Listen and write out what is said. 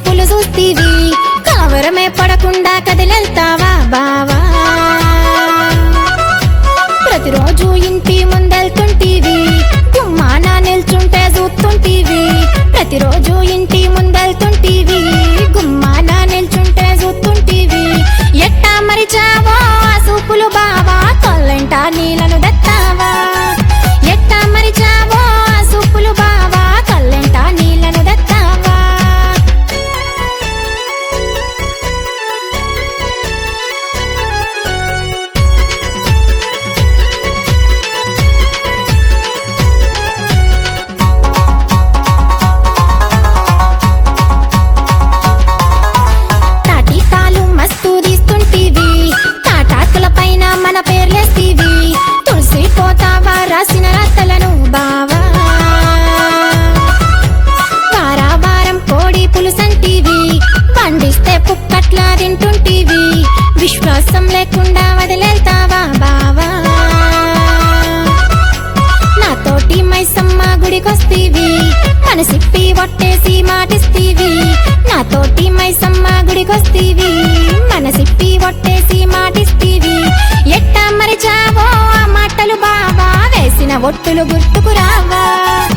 చూపులు చూస్తీవి కలవరమే పడకుండా కదిలెళ్తావా బావా ప్రతిరోజు ఇంటి ముందెళ్తుంటీవి గుమ్మాన నిల్చుంటే చూస్తుంటీవి ప్రతిరోజు ఇంటి ముందెళ్తుంటీవి గుమ్మాన నిల్చుంటే చూస్తుంటీవి ఎట్టా మరిచావో ఆ సూపులు బావా కొల్లెంట నీళ్ళను దత్తావా ఎట్టా మరిచావో ఆ సూపులు బావా కొల్లెంట నీళ్ళను దత్తావా తాటికాలు మస్తు తీస్తుంటివి తాటాకుల పైన మన పేర్లేస్తీవి తులసి పోతావా రాసిన రాతలను బావా వారా వారం కోడి పులుసంటివి పండిస్తే పుక్కట్లా తింటుంటివి విశ్వాసం లేకుండా వదిలేస్తావా బావా నాతోటి మైసమ్మ గుడికొస్తీవి మనసిప్పి ఒట్టేసి మాటిస్తీవి నాతోటి మైసమ్మ గుడికొస్తీవి మనసిప్పి ఒట్టేసి మాటిస్తీవి ఎట్టా మరిచావో ఆ మాటలు బావా వేసిన ఒట్టులు గుర్తుకు రావా